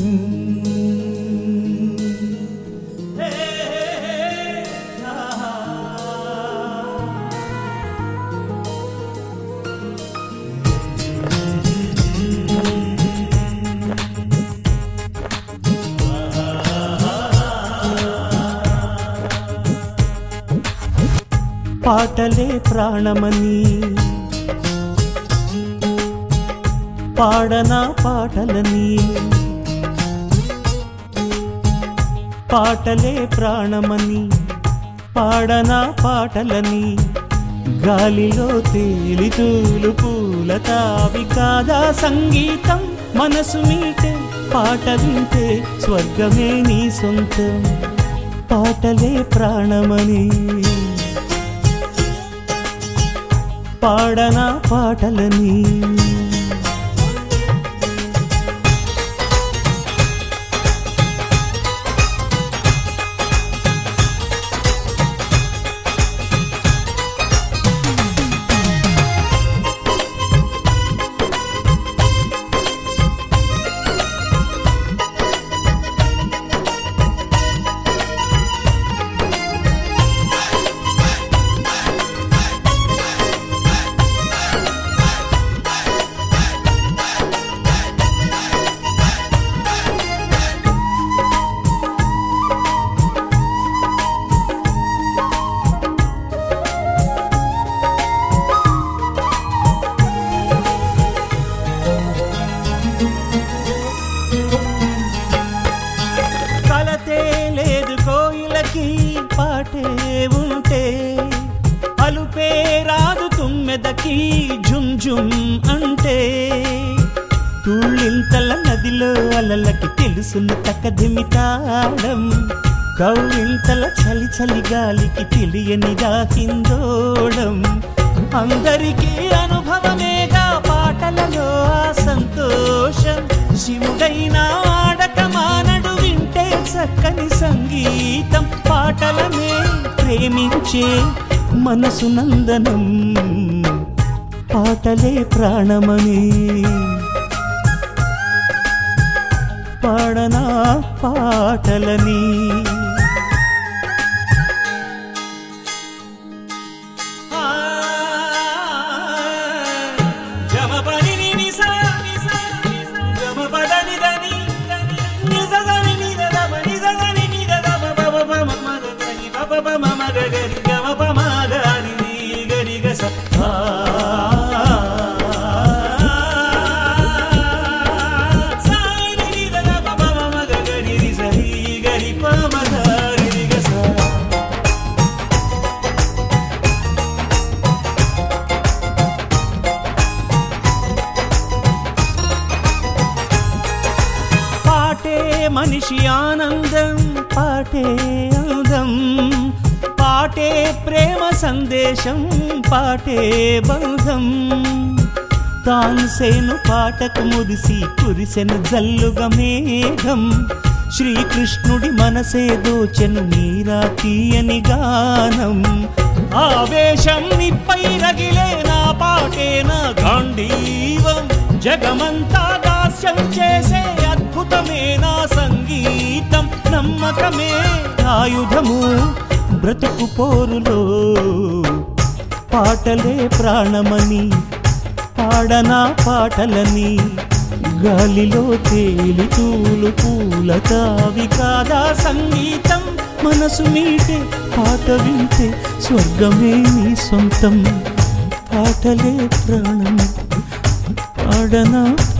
పాటలే ప్రాణమని పాడనా పాటలని పాటలే ప్రాణమని పాడనా పాటలని గాలిలో తేలితూలు పూల తావి కాదా సంగీతం మనసు మీటే పాట వింటే స్వర్గమే నీ సొంతం పాటలే ప్రాణమని పాడనా పాటలని కలతే లేదు కోయిలకి పాటే ఉంటే అలుపే రాదు తుమ్మెదకి జుమ్ జుమ్ అంటే తుళ్ళింతల నదిలో అలలకి తెలుసును తక్కదిమితాడం కౌలింతల చలి చలి గాలికి తెలియనిదా హిందోళం అందరికీ అనుభవమేగా పాటలలో ఆ సంతోషం శివుడైనా ఆడక మానడు వింటే చక్కని సంగీతం పాటలనే ప్రేమించే మనసు నందనం పాటలే ప్రాణమని పాడనా పాటలని గరి పాటే మనిషి ఆనందం పాటే అందం పాటే ప్రేమ సందేశం పాటే బంధం తాన్సేను పాటకు మురిసి కురిసెను జల్లుగా మేఘం శ్రీకృష్ణుడి మనసే దోచెను మీరా తీయని గానం ఆవేశం నిప్పై రగిలే నా పాటే నా గాంధీవం జగమంతా దాస్యం చేసే అద్భుతమే నా సంగీతం నమ్మకమే ఆయుధము బ్రతుకు పోరులో పాటలే ప్రాణమని పాడనా పాటలని గాలిలో తేలి తూలు పూల తావి కాదా సంగీతం మనసు మీటే పాట వింటే స్వర్గమే నీ సొంతం పాటలే ప్రాణం పాడనా